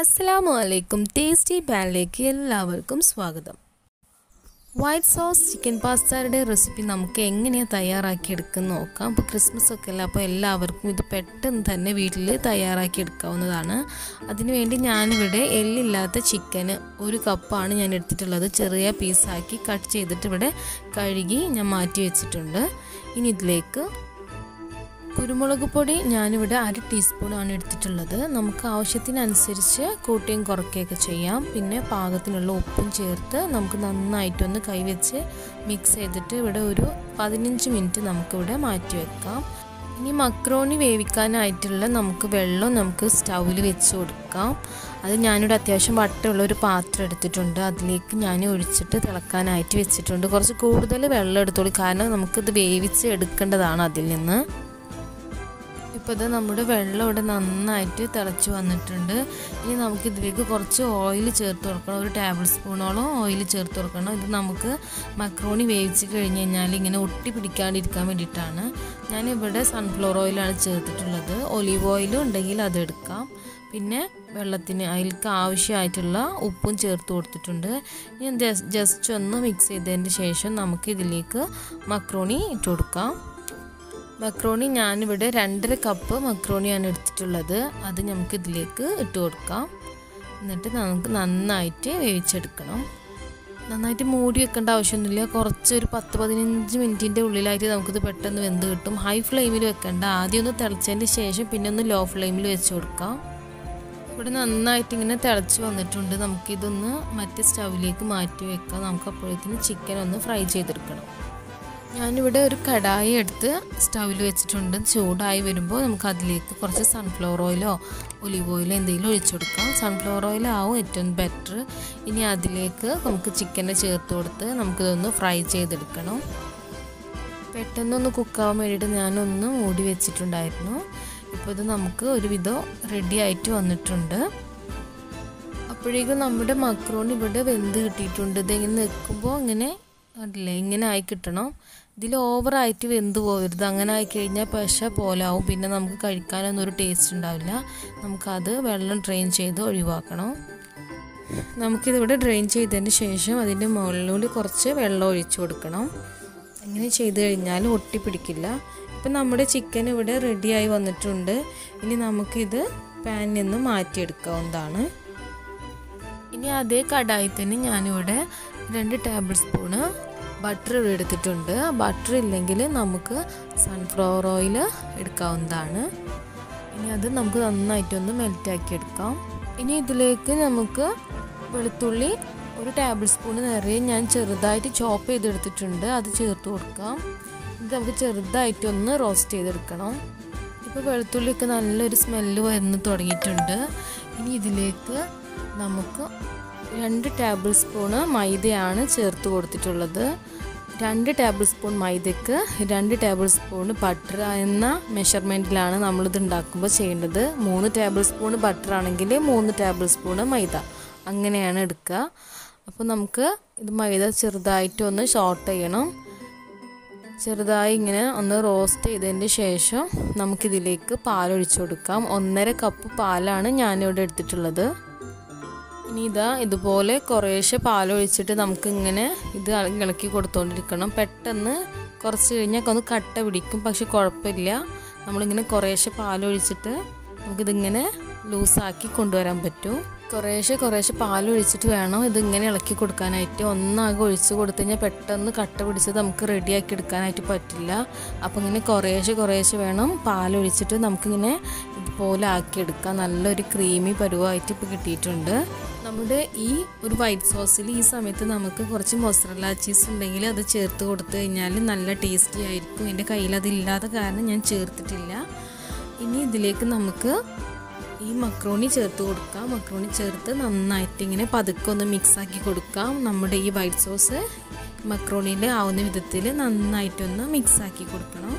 അസ്സലാമു അലൈക്കും ടേസ്റ്റി പാനിലേക്ക് എല്ലാവർക്കും സ്വാഗതം വൈറ്റ് സോസ് ചിക്കൻ പാസ്തയുടെ റെസിപ്പി നമുക്ക് എങ്ങനെയാണ് തയ്യാറാക്കി എടുക്കുന്ന നോക്കാം അപ്പോൾ ക്രിസ്മസ് ഒക്കെ അല്ല അപ്പോൾ എല്ലാവർക്കും ഇത് പെട്ടെന്ന് തന്നെ വീട്ടിൽ തയ്യാറാക്കി എടുക്കാവുന്നതാണ് അതിനുവേണ്ടി ഞാനിവിടെ എല്ലില്ലാത്ത ചിക്കന് ഒരു കപ്പാണ് ഞാൻ എടുത്തിട്ടുള്ളത് ചെറിയ പീസാക്കി കട്ട് ചെയ്തിട്ട് ഇവിടെ കഴുകി ഞാൻ മാറ്റി വെച്ചിട്ടുണ്ട് ഇനി ഇതിലേക്ക് കുരുമുളക് പൊടി ഞാനിവിടെ അര ടീസ്പൂണാണ് എടുത്തിട്ടുള്ളത് നമുക്ക് ആവശ്യത്തിനനുസരിച്ച് കൂട്ടിയും കുറയ്ക്കുകയൊക്കെ ചെയ്യാം പിന്നെ പാകത്തിനുള്ള ഉപ്പും ചേർത്ത് നമുക്ക് നന്നായിട്ടൊന്ന് കൈവച്ച് മിക്സ് ചെയ്തിട്ട് ഇവിടെ ഒരു പതിനഞ്ച് മിനിറ്റ് നമുക്കിവിടെ മാറ്റി വെക്കാം ഇനി മക്രോണി വേവിക്കാനായിട്ടുള്ള നമുക്ക് വെള്ളം നമുക്ക് സ്റ്റൗവിൽ വെച്ച് കൊടുക്കാം അത് ഞാനിവിടെ അത്യാവശ്യം വട്ടമുള്ള ഒരു പാത്രം എടുത്തിട്ടുണ്ട് അതിലേക്ക് ഞാൻ ഒഴിച്ചിട്ട് തിളക്കാനായിട്ട് വെച്ചിട്ടുണ്ട് കുറച്ച് കൂടുതൽ വെള്ളം എടുത്തോളൂ കാരണം നമുക്കിത് വേവിച്ച് എടുക്കേണ്ടതാണ് അതിൽ നിന്ന് ഇപ്പോൾ ഇത് നമ്മുടെ വെള്ളം ഇവിടെ നന്നായിട്ട് തിളച്ച് വന്നിട്ടുണ്ട് ഇനി നമുക്ക് ഇതിലേക്ക് കുറച്ച് ഓയിൽ ചേർത്ത് കൊടുക്കണം ഒരു ടേബിൾ സ്പൂണോളം ഓയിൽ ചേർത്ത് കൊടുക്കണം ഇത് നമുക്ക് മക്രോണി വേവിച്ച് കഴിഞ്ഞ് കഴിഞ്ഞാൽ ഇങ്ങനെ ഒട്ടി പിടിക്കാണ്ടിരിക്കാൻ വേണ്ടിയിട്ടാണ് ഞാനിവിടെ സൺഫ്ലവർ ഓയിലാണ് ചേർത്തിട്ടുള്ളത് ഒലീവ് ഓയിലും ഉണ്ടെങ്കിൽ അതെടുക്കാം പിന്നെ വെള്ളത്തിന് അതിലേക്ക് ആവശ്യമായിട്ടുള്ള ഉപ്പും ചേർത്ത് കൊടുത്തിട്ടുണ്ട് ഇനി ജസ്റ്റ് ഒന്ന് മിക്സ് ചെയ്തതിന് ശേഷം നമുക്ക് ഇതിലേക്ക് മക്രോണി ഇട്ട് കൊടുക്കാം മക്രോണി ഞാനിവിടെ രണ്ടര കപ്പ് മക്രോണിയാണ് എടുത്തിട്ടുള്ളത് അത് നമുക്ക് ഇതിലേക്ക് ഇട്ട് കൊടുക്കാം എന്നിട്ട് നമുക്ക് നന്നായിട്ട് വേവിച്ചെടുക്കണം നന്നായിട്ട് മൂടി വെക്കേണ്ട ആവശ്യമൊന്നുമില്ല കുറച്ച് ഒരു പത്ത് പതിനഞ്ച് മിനിറ്റിൻ്റെ ഉള്ളിലായിട്ട് നമുക്കിത് പെട്ടെന്ന് വെന്ത് കിട്ടും ഹൈ ഫ്ലെയിമിൽ വെക്കേണ്ട ആദ്യം ഒന്ന് തിളച്ചതിന് ശേഷം പിന്നെ ഒന്ന് ലോ ഫ്ലെയിമിൽ വെച്ച് കൊടുക്കാം ഇവിടെ നന്നായിട്ട് ഇങ്ങനെ തിളച്ച് വന്നിട്ടുണ്ട് നമുക്കിതൊന്ന് മറ്റേ സ്റ്റൗവിലേക്ക് മാറ്റി വെക്കാം നമുക്ക് അപ്പോഴത്തേന് ചിക്കൻ ഒന്ന് ഫ്രൈ ചെയ്തെടുക്കണം ഞാനിവിടെ ഒരു കടായി എടുത്ത് സ്റ്റൗവിൽ വെച്ചിട്ടുണ്ട് ചൂടായി വരുമ്പോൾ നമുക്ക് അതിലേക്ക് കുറച്ച് സൺഫ്ലവർ ഓയിലോ ഒലിവ് ഓയിലോ എന്തെങ്കിലും ഒഴിച്ചു കൊടുക്കാം സൺഫ്ലവർ ഓയിൽ ആവും ഏറ്റവും ബെറ്റർ ഇനി അതിലേക്ക് നമുക്ക് ചിക്കനെ ചേർത്ത് കൊടുത്ത് നമുക്കിതൊന്ന് ഫ്രൈ ചെയ്തെടുക്കണം പെട്ടെന്നൊന്ന് കുക്കാവാൻ വേണ്ടിയിട്ട് ഞാനൊന്ന് മൂടി വെച്ചിട്ടുണ്ടായിരുന്നു ഇപ്പോൾ ഇത് നമുക്ക് ഒരുവിധം റെഡി ആയിട്ട് വന്നിട്ടുണ്ട് അപ്പോഴേക്കും നമ്മുടെ മക്രോൺ ഇവിടെ വെന്ത് കിട്ടിയിട്ടുണ്ട് ഇതിങ്ങനെ നിൽക്കുമ്പോൾ ഇങ്ങനെ കണ്ടില്ലേ ഇങ്ങനെ ആയി കിട്ടണം ഇതിൽ ഓവറായിട്ട് വെന്ത് പോകരുത് അങ്ങനെ ആയി കഴിഞ്ഞാൽ പശ പോലെ ആവും പിന്നെ നമുക്ക് കഴിക്കാനൊന്നും ഒരു ടേസ്റ്റ് ഉണ്ടാവില്ല നമുക്കത് വെള്ളം ഡ്രെയിൻ ചെയ്ത് ഒഴിവാക്കണം നമുക്കിതിവിടെ ഡ്രെയിൻ ചെയ്തതിന് ശേഷം അതിൻ്റെ മുകളിലൂടെ കുറച്ച് വെള്ളം ഒഴിച്ചു കൊടുക്കണം അങ്ങനെ ചെയ്ത് കഴിഞ്ഞാൽ ഒട്ടിപ്പിടിക്കില്ല ഇപ്പം നമ്മുടെ ചിക്കൻ ഇവിടെ റെഡിയായി വന്നിട്ടുണ്ട് ഇനി നമുക്കിത് പാനിൽ നിന്ന് മാറ്റിയെടുക്കാവുന്നതാണ് ഇനി അതേ കടായി തന്നെ ഞാനിവിടെ രണ്ട് ടേബിൾ സ്പൂണ് ബട്ടർ എടുത്തിട്ടുണ്ട് ബട്ടർ ഇല്ലെങ്കിൽ നമുക്ക് സൺഫ്ലവർ ഓയിൽ എടുക്കാവുന്നതാണ് ഇനി അത് നമുക്ക് നന്നായിട്ടൊന്ന് മെൽറ്റാക്കി എടുക്കാം ഇനി ഇതിലേക്ക് നമുക്ക് വെളുത്തുള്ളി ഒരു ടേബിൾ സ്പൂൺ നിറയെ ഞാൻ ചെറുതായിട്ട് ചോപ്പ് ചെയ്തെടുത്തിട്ടുണ്ട് അത് ചേർത്ത് കൊടുക്കാം ഇത് നമുക്ക് ചെറുതായിട്ടൊന്ന് റോസ്റ്റ് ചെയ്തെടുക്കണം ഇപ്പോൾ വെളുത്തുള്ളിയൊക്കെ നല്ലൊരു സ്മെല്ല് വരുന്നു തുടങ്ങിയിട്ടുണ്ട് ഇനി ഇതിലേക്ക് നമുക്ക് രണ്ട് ടേബിൾ സ്പൂണ് മൈദയാണ് ചേർത്ത് കൊടുത്തിട്ടുള്ളത് രണ്ട് ടേബിൾ സ്പൂൺ മൈദയ്ക്ക് രണ്ട് ടേബിൾ സ്പൂൺ ബട്ടർ എന്ന മെഷർമെൻറ്റിലാണ് നമ്മളിത് ഉണ്ടാക്കുമ്പോൾ ചെയ്യേണ്ടത് മൂന്ന് ടേബിൾ സ്പൂൺ ബട്ടർ ആണെങ്കിൽ മൂന്ന് ടേബിൾ സ്പൂണ് മൈദ അങ്ങനെയാണ് എടുക്കുക അപ്പോൾ നമുക്ക് ഇത് മൈദ ചെറുതായിട്ട് ഒന്ന് ഷോർട്ട് ചെയ്യണം ചെറുതായി ഇങ്ങനെ ഒന്ന് റോസ്റ്റ് ചെയ്തതിന് ശേഷം നമുക്കിതിലേക്ക് പാലൊഴിച്ചു കൊടുക്കാം ഒന്നര കപ്പ് പാലാണ് ഞാനിവിടെ എടുത്തിട്ടുള്ളത് ഇനി ഇതാ ഇതുപോലെ കുറേശ്ശെ പാലൊഴിച്ചിട്ട് നമുക്കിങ്ങനെ ഇത് ഇളക്കി കൊടുത്തുകൊണ്ടിരിക്കണം പെട്ടെന്ന് കുറച്ച് കഴിഞ്ഞാൽ ഒന്ന് കട്ട പിടിക്കും പക്ഷെ കുഴപ്പമില്ല നമ്മളിങ്ങനെ കുറേശ്ശെ പാലൊഴിച്ചിട്ട് നമുക്കിതിങ്ങനെ ലൂസാക്കി കൊണ്ടുവരാൻ പറ്റും കുറേശ്ശെ കുറേശ്ശെ പാലൊഴിച്ചിട്ട് വേണം ഇതിങ്ങനെ ഇളക്കി കൊടുക്കാനായിട്ട് ഒന്നാകെ ഒഴിച്ച് കൊടുത്തു കഴിഞ്ഞാൽ പെട്ടെന്ന് കട്ട പിടിച്ചത് നമുക്ക് റെഡിയാക്കി എടുക്കാനായിട്ട് പറ്റില്ല അപ്പോൾ ഇങ്ങനെ കുറേശ്ശെ കുറേശ്ശെ വേണം പാലൊഴിച്ചിട്ട് നമുക്കിങ്ങനെ ഇതുപോലെ ആക്കിയെടുക്കാം നല്ലൊരു ക്രീമി പരുവമായിട്ട് ഇപ്പോൾ കിട്ടിയിട്ടുണ്ട് നമ്മുടെ ഈ ഒരു വൈറ്റ് സോസിൽ ഈ സമയത്ത് നമുക്ക് കുറച്ച് മൊസറല്ല ചീസ് ഉണ്ടെങ്കിൽ അത് ചേർത്ത് കൊടുത്തു കഴിഞ്ഞാൽ നല്ല ടേസ്റ്റി ആയിരിക്കും എൻ്റെ കയ്യിൽ അതില്ലാത്ത കാരണം ഞാൻ ചേർത്തിട്ടില്ല ഇനി ഇതിലേക്ക് നമുക്ക് ഈ മക്രോണി ചേർത്ത് കൊടുക്കാം മക്രോണി ചേർത്ത് നന്നായിട്ട് ഇങ്ങനെ പതുക്കെ ഒന്ന് മിക്സാക്കി കൊടുക്കാം നമ്മുടെ ഈ വൈറ്റ് സോസ് മക്രോണിയിൽ ആവുന്ന വിധത്തിൽ നന്നായിട്ടൊന്ന് മിക്സാക്കി കൊടുക്കണം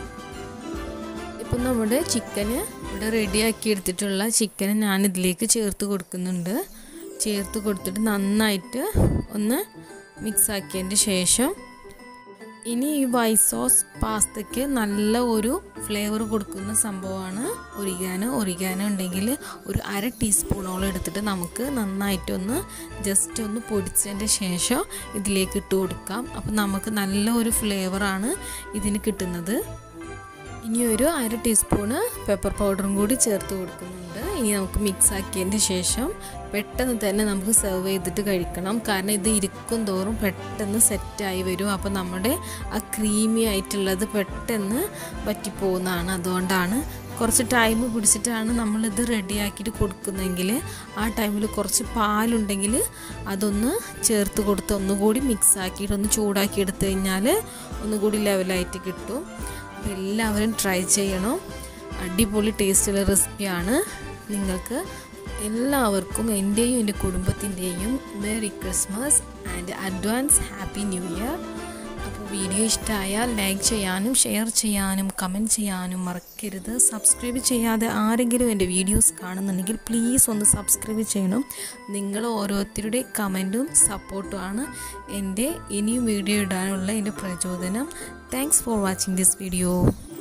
ഇപ്പം നമ്മുടെ ചിക്കന് ഇവിടെ റെഡിയാക്കി എടുത്തിട്ടുള്ള ചിക്കന് ഞാൻ ഇതിലേക്ക് ചേർത്ത് കൊടുക്കുന്നുണ്ട് ചേർത്ത് കൊടുത്തിട്ട് നന്നായിട്ട് ഒന്ന് മിക്സ് ആക്കിയതിൻ്റെ ശേഷം ഇനി ഈ വൈറ്റ് സോസ് പാസ്തയ്ക്ക് നല്ല ഒരു ഫ്ലേവർ കൊടുക്കുന്ന സംഭവമാണ് ഒറിഗാനോ ഒറിഗാനോ ഉണ്ടെങ്കിൽ ഒരു അര ടീസ്പൂണോളം എടുത്തിട്ട് നമുക്ക് നന്നായിട്ടൊന്ന് ജസ്റ്റ് ഒന്ന് പൊടിച്ചതിൻ്റെ ശേഷം ഇതിലേക്ക് ഇട്ട് കൊടുക്കാം അപ്പം നമുക്ക് നല്ല ഒരു ഫ്ലേവറാണ് ഇതിന് കിട്ടുന്നത് ഇനി ഒരു അര ടീസ്പൂണ് പെപ്പർ പൗഡറും കൂടി ചേർത്ത് കൊടുക്കുന്നുണ്ട് ഇനി നമുക്ക് മിക്സ് ആക്കിയതിൻ്റെ ശേഷം പെട്ടെന്ന് തന്നെ നമുക്ക് സെർവ് ചെയ്തിട്ട് കഴിക്കണം കാരണം ഇത് ഇരിക്കും തോറും പെട്ടെന്ന് സെറ്റായി വരും അപ്പോൾ നമ്മുടെ ആ ക്രീമി ആയിട്ടുള്ളത് പെട്ടെന്ന് പറ്റിപ്പോകുന്നതാണ് അതുകൊണ്ടാണ് കുറച്ച് ടൈം പിടിച്ചിട്ടാണ് നമ്മളിത് റെഡിയാക്കിയിട്ട് കൊടുക്കുന്നതെങ്കിൽ ആ ടൈമിൽ കുറച്ച് പാലുണ്ടെങ്കിൽ അതൊന്ന് ചേർത്ത് കൊടുത്ത് ഒന്നുകൂടി മിക്സ് ആക്കിയിട്ട് ഒന്ന് ചൂടാക്കി എടുത്തു കഴിഞ്ഞാൽ ഒന്നുകൂടി ലെവലായിട്ട് കിട്ടും അപ്പോൾ എല്ലാവരും ട്രൈ ചെയ്യണം അടിപൊളി ടേസ്റ്റുള്ള റെസിപ്പിയാണ് നിങ്ങൾക്ക് എല്ലാവർക്കും എൻ്റെയും എൻ്റെ കുടുംബത്തിൻ്റെയും merry Christmas and advance happy new year അപ്പോൾ വീഡിയോ ഇഷ്ടമായാൽ ലൈക്ക് ചെയ്യാനും ഷെയർ ചെയ്യാനും കമൻറ്റ് ചെയ്യാനും മറക്കരുത് സബ്സ്ക്രൈബ് ചെയ്യാതെ ആരെങ്കിലും എൻ്റെ വീഡിയോസ് കാണുന്നുണ്ടെങ്കിൽ പ്ലീസ് ഒന്ന് സബ്സ്ക്രൈബ് ചെയ്യണം നിങ്ങൾ ഓരോരുത്തരുടെ കമൻറ്റും സപ്പോർട്ടുമാണ് എൻ്റെ ഇനിയും വീഡിയോ ഇടാനുള്ള എൻ്റെ പ്രചോദനം thanks for watching this video